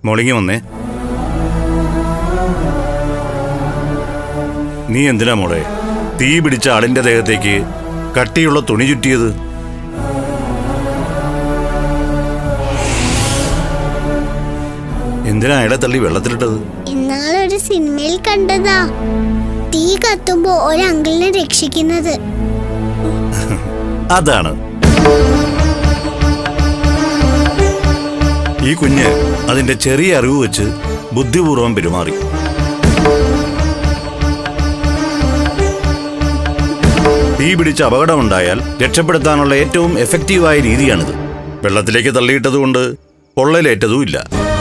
മോളിങ്ങി വന്നേ നീ എന്തിനാ മോളെ തീ പിടിച്ച ആളിന്റെ ദേഹത്തേക്ക് കട്ടിയുള്ള തുണി ചുറ്റിയത് എന്തിനാ അയാളെ തള്ളി വെള്ളത്തിലിട്ടത് ഇന്നാളൊരു സിനിമയിൽ കണ്ടതാ തീ കത്തുമ്പോ ഒരു അങ്കിളിനെ രക്ഷിക്കുന്നത് അതാണ് ഈ കുഞ്ഞ് അതിന്റെ ചെറിയ അറിവ് വെച്ച് ബുദ്ധിപൂർവം പെരുമാറി തീ പിടിച്ച് അപകടമുണ്ടായാൽ രക്ഷപ്പെടുത്താനുള്ള ഏറ്റവും എഫക്റ്റീവായ രീതിയാണിത് വെള്ളത്തിലേക്ക് തള്ളിയിട്ടതുകൊണ്ട് പൊള്ളലേറ്റതുമില്ല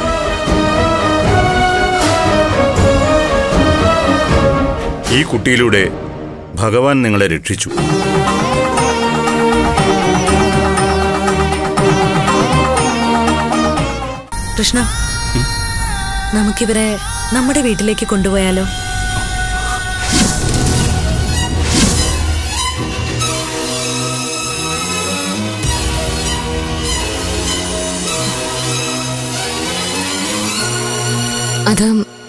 ഈ കുട്ടിയിലൂടെ ഭഗവാൻ നിങ്ങളെ രക്ഷിച്ചു കൃഷ്ണ നമുക്കിവരെ നമ്മുടെ വീട്ടിലേക്ക് കൊണ്ടുപോയാലോ അത്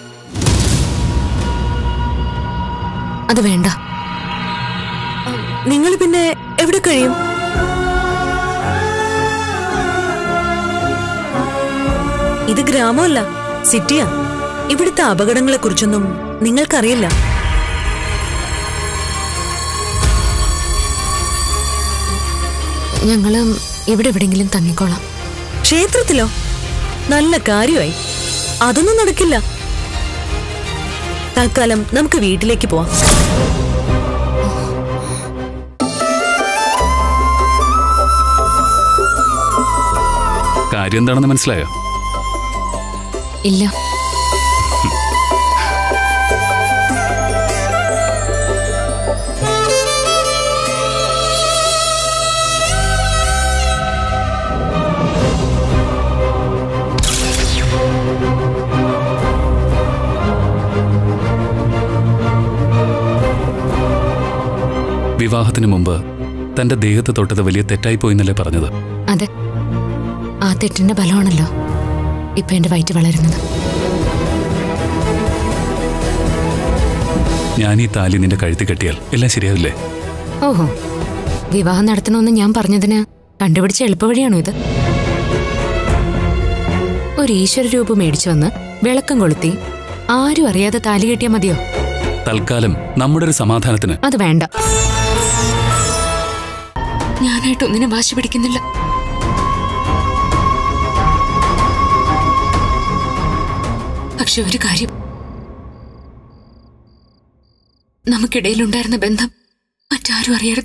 അത് വേണ്ട നിങ്ങൾ പിന്നെ എവിടെ കഴിയും ഇത് ഗ്രാമമല്ല സിറ്റിയാ ഇവിടുത്തെ അപകടങ്ങളെ കുറിച്ചൊന്നും നിങ്ങൾക്കറിയില്ല ഞങ്ങള് ഇവിടെ എവിടെങ്കിലും തങ്ങിക്കോളാം ക്ഷേത്രത്തിലോ നല്ല കാര്യമായി അതൊന്നും നടക്കില്ല തൽക്കാലം നമുക്ക് വീട്ടിലേക്ക് പോവാം കാര്യം എന്താണെന്ന് മനസ്സിലായോ ഇല്ല വിവാഹത്തിന് മുമ്പ് തന്റെ ദേഹത്ത് തൊട്ടത് വലിയ തെറ്റായിപ്പോയിന്നല്ലേ പറഞ്ഞത് അതെ ആ തെറ്റിന്റെ ബലമാണല്ലോ ഇപ്പൊ എന്റെ വയറ്റ് വളരുന്നത് ഞാൻ ഈ താലി നിന്റെ കഴുത്തി കെട്ടിയാൽ എല്ലാം ശരിയാവില്ലേ ഓഹോ വിവാഹം നടത്തണമെന്ന് ഞാൻ പറഞ്ഞതിന് കണ്ടുപിടിച്ച എളുപ്പവഴിയാണോ ഇത് ഒരു ഈശ്വര രൂപം മേടിച്ചു വന്ന് വിളക്കം കൊളുത്തി ആരും അറിയാതെ താലി കെട്ടിയാ മതിയോ തൽക്കാലം നമ്മുടെ ഒരു സമാധാനത്തിന് അത് വേണ്ട ഞാനായിട്ട് ഒന്നിനും വാശി പിടിക്കുന്നില്ല പക്ഷെ ഒരു കാര്യം നമുക്കിടയിലുണ്ടായിരുന്ന ബന്ധം മറ്റാരും അറിയരുത്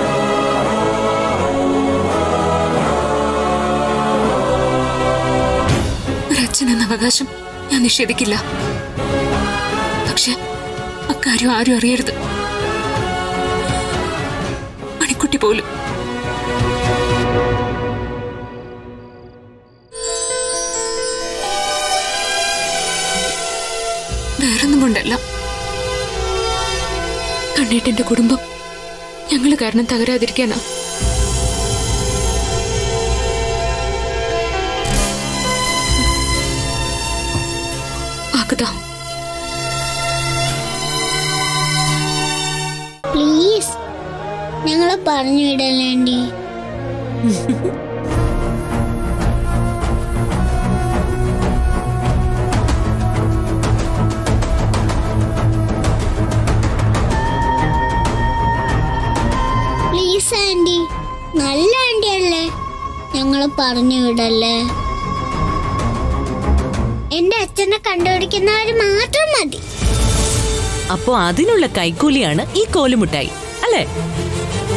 ഒരച്ഛൻ എന്ന അവകാശം ഞാൻ നിഷേധിക്കില്ല പക്ഷെ അക്കാര്യം ആരും അറിയരുത് മണിക്കുട്ടി പോലും വേറൊന്നും കൊണ്ടല്ല കണ്ണേട്ടന്റെ കുടുംബം ഞങ്ങള് കാരണം തകരാതിരിക്കാനാ ആക്കതാ പ്ലീസ് ഞങ്ങളെ പറഞ്ഞു വിടലേണ്ടി പ്ലീസ് ആൻറ്റി നല്ല ആൻറ്റി അല്ലേ ഞങ്ങളെ പറഞ്ഞു വിടല്ലേ എന്റെ അച്ഛനെ കണ്ടുപിടിക്കുന്നവര് മാത്രം മതി അപ്പോ അതിനുള്ള കൈക്കൂലിയാണ് ഈ കോലുമുട്ടായി അല്ലേ